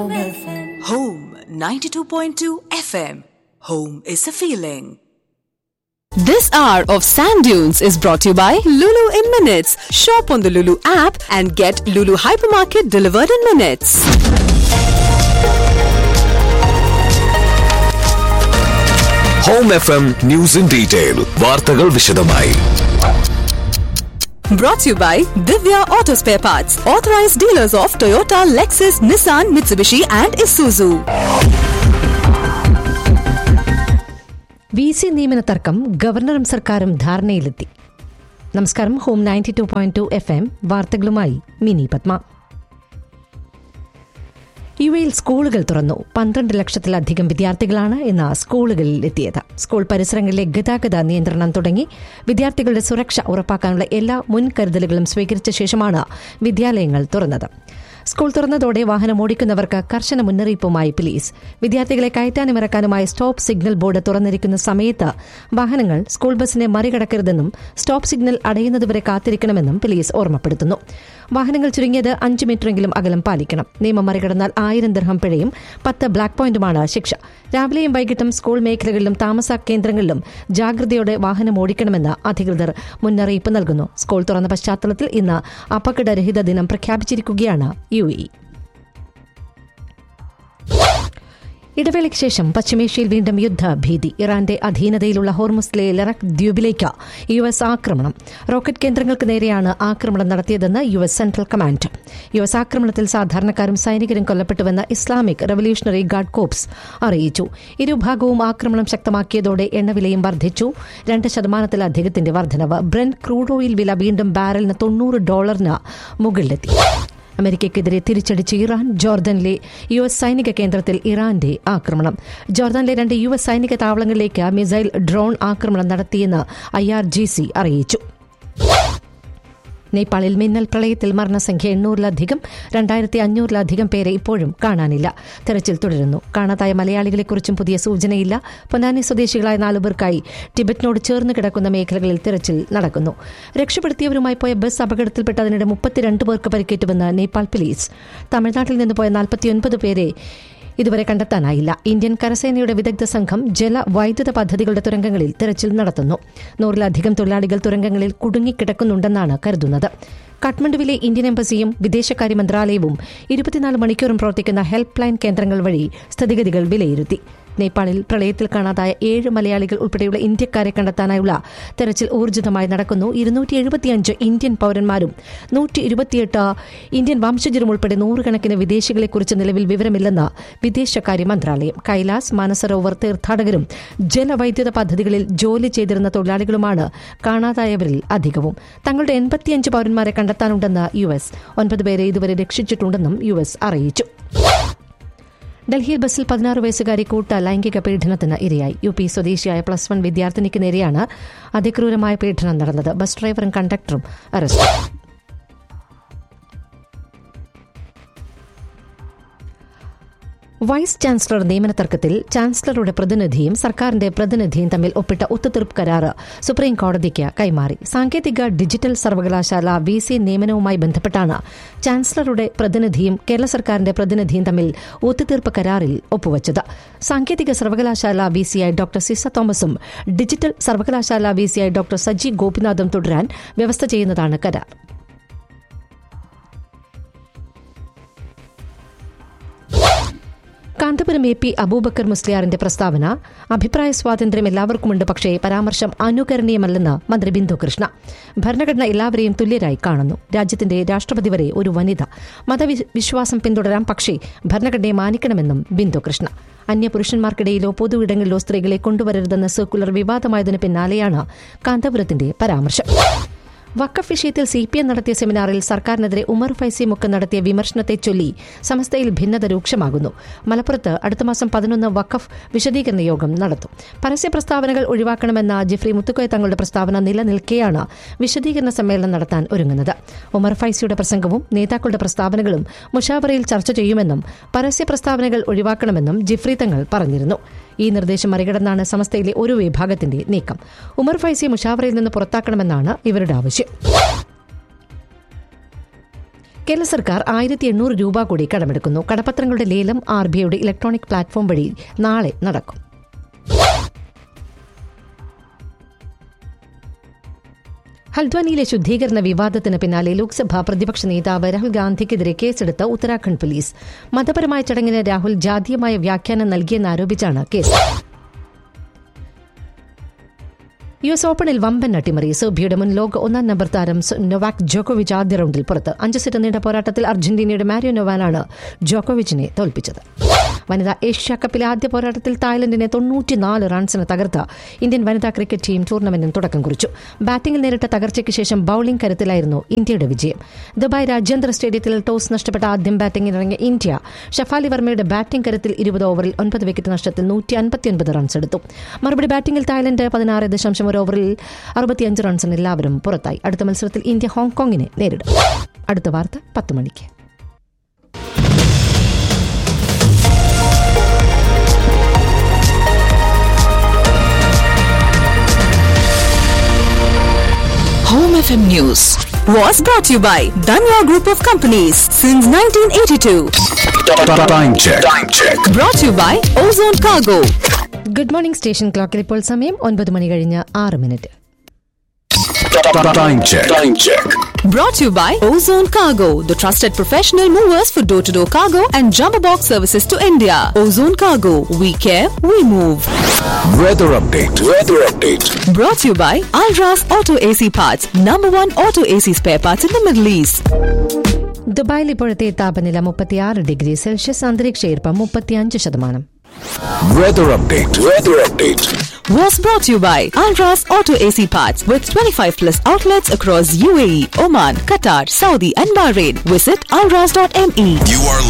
Home 92.2 FM. Home is a feeling. This hour of Sand Dunes is brought to you by Lulu in Minutes. Shop on the Lulu app and get Lulu Hypermarket delivered in minutes. Home F M news in detail വാർത്തകൾ വിശദമായി Brought to you by Divya Auto Spare Parts, authorized dealers of Toyota, Lexus, Nissan, Mitsubishi, and Isuzu. V C നിയമന തർക്കം ഗവർണറും സർക്കാരും ധാരണയിലെത്തി നമസ്കാരം home ninety two point two F M വാർത്തകളുമായി Mini Padma U എയിൽ സ്കൂളുകൾ തുറന്നു പന്ത്രണ്ട് ലക്ഷത്തിലധികം വിദ്യാർത്ഥികളാണ് ഇന്ന് സ്കൂളുകളിൽ എത്തിയത് സ്കൂൾ പരിസരങ്ങളിലെ ഗതാഗത നിയന്ത്രണം തുടങ്ങി വിദ്യാർത്ഥികളുടെ സുരക്ഷ ഉറപ്പാക്കാനുള്ള എല്ലാ മുൻകരുതലുകളും സ്വീകരിച്ച ശേഷമാണ് വിദ്യാലയങ്ങൾ തുറന്നത് സ്കൂൾ തുറന്നതോടെ വാഹനം ഓടിക്കുന്നവർക്ക് കർശന മുന്നറിയിപ്പുമായി പോലീസ് വിദ്യാർത്ഥികളെ കയറ്റാനും ഇറക്കാനുമായി സ്റ്റോപ്പ് സിഗ്നൽ ബോർഡ് തുറന്നിരിക്കുന്ന സമയത്ത് വാഹനങ്ങൾ സ്കൂൾ ബസിനെ മറികടക്കരുതെന്നും സ്റ്റോപ്പ് സിഗ്നൽ അടയുന്നതുവരെ കാത്തിരിക്കണമെന്നും പോലീസ് ഓർമ്മപ്പെടുത്തുന്നു വാഹനങ്ങൾ ചുരുങ്ങിയത് അഞ്ച് മീറ്ററെങ്കിലും അകലം പാലിക്കണം നിയമം മറികടന്നാൽ ആയിരം ദിർഹം പിഴയും പത്ത് ബ്ലാക്ക് പോയിന്റുമാണ് ശിക്ഷ രാവിലെയും വൈകിട്ടും സ്കൂൾ മേഖലകളിലും താമസ കേന്ദ്രങ്ങളിലും ജാഗ്രതയോടെ വാഹനം ഓടിക്കണമെന്ന് അധികൃതർ മുന്നറിയിപ്പ് നൽകുന്നു സ്കൂൾ തുറന്ന പശ്ചാത്തലത്തിൽ ഇന്ന് അപകടരഹിത ദിനം പ്രഖ്യാപിച്ചിരിക്കുകയാണ് യു എ ഇടവേളയ്ക്ക് ശേഷം പശ്ചിമേഷ്യയിൽ വീണ്ടും യുദ്ധഭീതി ഇറാന്റെ അധീനതയിലുള്ള ഹോർമുസ്ലെ ലറക് ദ്വീപിലേക്ക് യു എസ് ആക്രമണം റോക്കറ്റ് കേന്ദ്രങ്ങൾക്ക് നേരെയാണ് ആക്രമണം നടത്തിയതെന്ന് U S central command U S ആക്രമണത്തിൽ സാധാരണക്കാരും സൈനികരും കൊല്ലപ്പെട്ടുവെന്ന് ഇസ്ലാമിക് റവല്യൂഷണറി ഗാർഡ് കോപ്സ് അറിയിച്ചു ഇരുഭാഗവും ആക്രമണം ശക്തമാക്കിയതോടെ എണ്ണവിലയും വർദ്ധിച്ചു രണ്ട് ശതമാനത്തിലധികത്തിന്റെ വർധനവ് ബ്രെൻ ക്രൂഡ് ഓയിൽ വില വീണ്ടും ബാരലിന് തൊണ്ണൂറ് ഡോളറിന് മുകളിലെത്തി അമേരിക്കയ്ക്കെതിരെ തിരിച്ചടിച്ച് ഇറാൻ ജോർദനിലെ യു എസ് സൈനിക കേന്ദ്രത്തിൽ ഇറാന്റെ ആക്രമണം ജോർദാനിലെ രണ്ട് യു എസ് സൈനിക താവളങ്ങളിലേക്ക് മിസൈൽ ഡ്രോൺ ആക്രമണം നടത്തിയെന്ന് ഐ ആർ ജി സി അറിയിച്ചു നേപ്പാളിൽ മിന്നൽ പ്രളയത്തിൽ മരണസംഖ്യ എണ്ണൂറിലധികം രണ്ടായിരത്തി അഞ്ഞൂറിലധികം പേരെ ഇപ്പോഴും കാണാനില്ല തെരച്ചിൽ തുടരുന്നു കാണാതായ മലയാളികളെക്കുറിച്ചും പുതിയ സൂചനയില്ല പൊന്നാനി സ്വദേശികളായ നാലുപേർക്കായി ടിബറ്റിനോട് ചേർന്ന് കിടക്കുന്ന മേഖലകളിൽ തെരച്ചിൽ നടക്കുന്നു രക്ഷപ്പെടുത്തിയവരുമായി പോയ ബസ് അപകടത്തിൽപ്പെട്ടതിനിടെ മുപ്പത്തിരണ്ട് പേർക്ക് പരിക്കേറ്റുവെന്ന് നേപ്പാൾ പോലീസ് തമിഴ്നാട്ടിൽ നിന്ന് പോയ നാൽപ്പത്തിയൊൻപത് പേരെ ഇതുവരെ കണ്ടെത്താനായില്ല ഇന്ത്യൻ കരസേനയുടെ വിദഗ്ധ സംഘം ജല വൈദ്യുത പദ്ധതികളുടെ തുരങ്കങ്ങളിൽ തെരച്ചിൽ നടത്തുന്നു നൂറിലധികം തൊഴിലാളികൾ തുരങ്കങ്ങളിൽ കുടുങ്ങിക്കിടക്കുന്നുണ്ടെന്നാണ് കരുതുന്നത് കാഠ്മണ്ഡുവിലെ ഇന്ത്യൻ എംബസിയും വിദേശകാര്യ മന്ത്രാലയവും ഇരുപത്തിനാല് മണിക്കൂറും പ്രവർത്തിക്കുന്ന ഹെൽപ്പ് ലൈൻ കേന്ദ്രങ്ങൾ വഴി സ്ഥിതിഗതികൾ വിലയിരുത്തി നേപ്പാളിൽ പ്രളയത്തിൽ കാണാതായ ഏഴ് മലയാളികൾ ഉൾപ്പെടെയുള്ള ഇന്ത്യക്കാരെ കണ്ടെത്താനായുള്ള തെരച്ചിൽ ഊർജിതമായി നടക്കുന്നു ഇരുന്നൂറ്റി എഴുപത്തിയഞ്ച് ഇന്ത്യൻ പൌരന്മാരും നൂറ്റി ഇരുപത്തിയെട്ട് ഇന്ത്യൻ വംശജരും ഉൾപ്പെടെ നൂറുകണക്കിന് വിദേശികളെക്കുറിച്ച് നിലവിൽ വിവരമില്ലെന്ന് വിദേശകാര്യ മന്ത്രാലയം കൈലാസ് മാനസരോവർ തീർത്ഥാടകരും ജലവൈദ്യുത പദ്ധതികളിൽ ജോലി ചെയ്തിരുന്ന തൊഴിലാളികളുമാണ് കാണാതായവരിൽ അധികവും തങ്ങളുടെ എൺപത്തിയഞ്ച് പൌരന്മാരെ കണ്ടെത്താനുണ്ടെന്ന് യു എസ് ഒൻപത് പേരെ ഇതുവരെ രക്ഷിച്ചിട്ടുണ്ടെന്നും യു എസ് അറിയിച്ചു ഡൽഹിയിൽ ബസ്സിൽ പതിനാറ് വയസ്സുകാരി കൂട്ട ലൈംഗിക പീഡനത്തിന് ഇരയായി യു പി സ്വദേശിയായ പ്ലസ് വൺ വിദ്യാർത്ഥിനിക്ക് നേരെയാണ് അതിക്രൂരമായ പീഡനം നടന്നത് ബസ് ഡ്രൈവറും കണ്ടക്ടറും അറസ്റ്റ് വൈസ് ചാൻസലർ നിയമന തർക്കത്തിൽ ചാൻസലറുടെ പ്രതിനിധിയും സർക്കാരിന്റെ പ്രതിനിധിയും തമ്മിൽ ഒപ്പിട്ട ഒത്തുതീർപ്പ് കരാറ് സുപ്രീം കോടതിക്ക് കൈമാറി സാങ്കേതിക ഡിജിറ്റൽ സർവകലാശാല വി സി നിയമനവുമായി ബന്ധപ്പെട്ടാണ് ചാൻസലറുടെ പ്രതിനിധിയും കേരള സർക്കാരിന്റെ പ്രതിനിധിയും തമ്മിൽ ഒത്തുതീർപ്പ് കരാറിൽ ഒപ്പുവച്ചത് സാങ്കേതിക സർവകലാശാല വി സിയായി ഡോക്ടർ സിസ തോമസും ഡിജിറ്റൽ സർവകലാശാല വി സിയായി ഡോക്ടർ സജി ഗോപിനാഥും തുടരാൻ വ്യവസ്ഥ ചെയ്യുന്നതാണ് കരാർ കാന്തപുരം എ പി അബൂബക്കർ മുസ്ലിയാറിന്റെ പ്രസ്താവന അഭിപ്രായ സ്വാതന്ത്ര്യം എല്ലാവർക്കുമുണ്ട് പക്ഷേ പരാമർശം അനുകരണീയമല്ലെന്ന് മന്ത്രി ബിന്ദു കൃഷ്ണ ഭരണഘടന എല്ലാവരെയും തുല്യരായി കാണുന്നു രാജ്യത്തിന്റെ രാഷ്ട്രപതി വരെ ഒരു വനിത മതവിശ്വാസം പിന്തുടരാം പക്ഷേ ഭരണഘടനയെ മാനിക്കണമെന്നും ബിന്ദു കൃഷ്ണ അന്യപുരുഷന്മാർക്കിടയിലോ പൊതു ഇടങ്ങളിലോ സ്ത്രീകളെ കൊണ്ടുവരരുതെന്ന സർക്കുലർ വിവാദമായതിനു പിന്നാലെയാണ് കാന്തപുരത്തിന്റെ പരാമർശം വക്കഫ് വിഷയത്തിൽ സി പി എം നടത്തിയ സെമിനാറിൽ സർക്കാരിനെതിരെ ഉമർ ഫൈസി മുക്ക് നടത്തിയ വിമർശനത്തെ ചൊല്ലി സമസ്തയിൽ ഭിന്നത രൂക്ഷമാകുന്നു മലപ്പുറത്ത് അടുത്ത മാസം പതിനൊന്ന് വക്കഫ് വിശദീകരണ യോഗം നടത്തും പരസ്യ പ്രസ്താവനകൾ ഒഴിവാക്കണമെന്ന ജിഫ്രി മുത്തുക്കോയ തങ്ങളുടെ പ്രസ്താവന നിലനിൽക്കെയാണ് വിശദീകരണ സമ്മേളനം നടത്താൻ ഒരുങ്ങുന്നത് ഉമർ ഫൈസിയുടെ പ്രസംഗവും നേതാക്കളുടെ പ്രസ്താവനകളും മുഷാവറയിൽ ചർച്ച ചെയ്യുമെന്നും പരസ്യ പ്രസ്താവനകൾ ഒഴിവാക്കണമെന്നും ജിഫ്രി തങ്ങൾ പറഞ്ഞിരുന്നു ഈ നിർദ്ദേശം മറികടന്നാണ് സമസ്തയിലെ ഒരു വിഭാഗത്തിന്റെ നീക്കം ഉമർ ഫൈസിയെ മുഷാവറയിൽ നിന്ന് പുറത്താക്കണമെന്നാണ് ഇവരുടെ ആവശ്യം കേരള സർക്കാർ ആയിരത്തി എണ്ണൂറ് രൂപ കൂടി കടമെടുക്കുന്നു കടപ്പത്രങ്ങളുടെ ലേലം ആർ ബി ഐയുടെ ഇലക്ട്രോണിക് പ്ലാറ്റ്ഫോം വഴി നാളെ നടക്കും ഹൽദ്വാനിയിലെ ശുദ്ധീകരണ വിവാദത്തിന് പിന്നാലെ ലോക്സഭാ പ്രതിപക്ഷ നേതാവ് രാഹുൽ ഗാന്ധിക്കെതിരെ കേസെടുത്ത ഉത്തരാഖണ്ഡ് പോലീസ് മതപരമായ ചടങ്ങിന് രാഹുൽ ജാതീയമായ വ്യാഖ്യാനം നൽകിയെന്നാരോപിച്ചാണ് കേസ് യു എസ് ഓപ്പണിൽ വമ്പൻ അട്ടിമറി സെർബിയയുടെ മുൻ ലോക ഒന്നാം നമ്പർ താരം സൊ- നൊവാക് ജോക്കോവിച്ച് ആദ്യ റൗണ്ടിൽ പുറത്ത് അഞ്ച് സെറ്റ് നീണ്ട പോരാട്ടത്തിൽ അർജന്റീനയുടെ മാരിയോ നൊവാനാണ് ജോക്കോവിച്ചിനെ തോൽപ്പിച്ചത് വനിതാ ഏഷ്യ കപ്പിലെ ആദ്യ പോരാട്ടത്തിൽ തായ്ലൻഡിനെ തൊണ്ണൂറ്റിനാല് റൺസിന് തകർത്ത ഇന്ത്യൻ വനിതാ ക്രിക്കറ്റ് ടീം ടൂർണമെന്റിന് തുടക്കം കുറിച്ചു ബാറ്റിംഗിൽ നേരിട്ട തകർച്ചയ്ക്ക് ശേഷം ബൌളിംഗ് കരുത്തിലായിരുന്നു ഇന്ത്യയുടെ വിജയം ദുബായ് രാജ്യാന്തര സ്റ്റേഡിയത്തിൽ ടോസ് നഷ്ടപ്പെട്ട ആദ്യം ബാറ്റിംഗിനിറങ്ങിയ ഇന്ത്യ ഷഫാലി വർമ്മയുടെ ബാറ്റിംഗ് കരുത്തിൽ ഇരുപത് ഓവറിൽ ഒൻപത് വിക്കറ്റ് നഷ്ടത്തിൽ നൂറ്റി അൻപത്തിയൊൻപത് റൺസ് എടുത്തു മറുപടി ബാറ്റിംഗിൽ തായ്ലൻഡ് പതിനാറ് ദശാംശം ഒരു ഓവറിൽ അറുപത്തിയഞ്ച് റൺസിന് എല്ലാവരും പുറത്തായി അടുത്ത മത്സരത്തിൽ ഇന്ത്യ ഹോങ്കോങ്ങിനെ നേരിടും അടുത്ത വാർത്ത പത്ത് മണിക്ക് Home FM News was brought to you by Danya Group of Companies since 1982. Time check. Time check. Brought to you by Ozone Cargo. Good morning station ക്ലോക്കിൽ ഇപ്പോൾ സമയം ഒൻപത് മണി കഴിഞ്ഞ് ആറ് minute Time check. Time check. Brought to you by Ozone Cargo, the trusted professional movers for door to door cargo and jumbo box services to India. Ozone Cargo, we care, we move. Weather update. Weather update. Brought to you by Alras Auto AC Parts, number one auto AC spare parts in the Middle East. ദുബായിൽ ഇപ്പോഴത്തെ താപനില മുപ്പത്തിയാറ് degree Celsius അന്തരീക്ഷ ഈർപ്പം മുപ്പത്തിയഞ്ച് ശതമാനം Weather update. Weather update. was brought to you by Alras Auto AC Parts with 25 plus outlets across UAE, Oman, Qatar, Saudi, and Bahrain. Visit alras.me. You are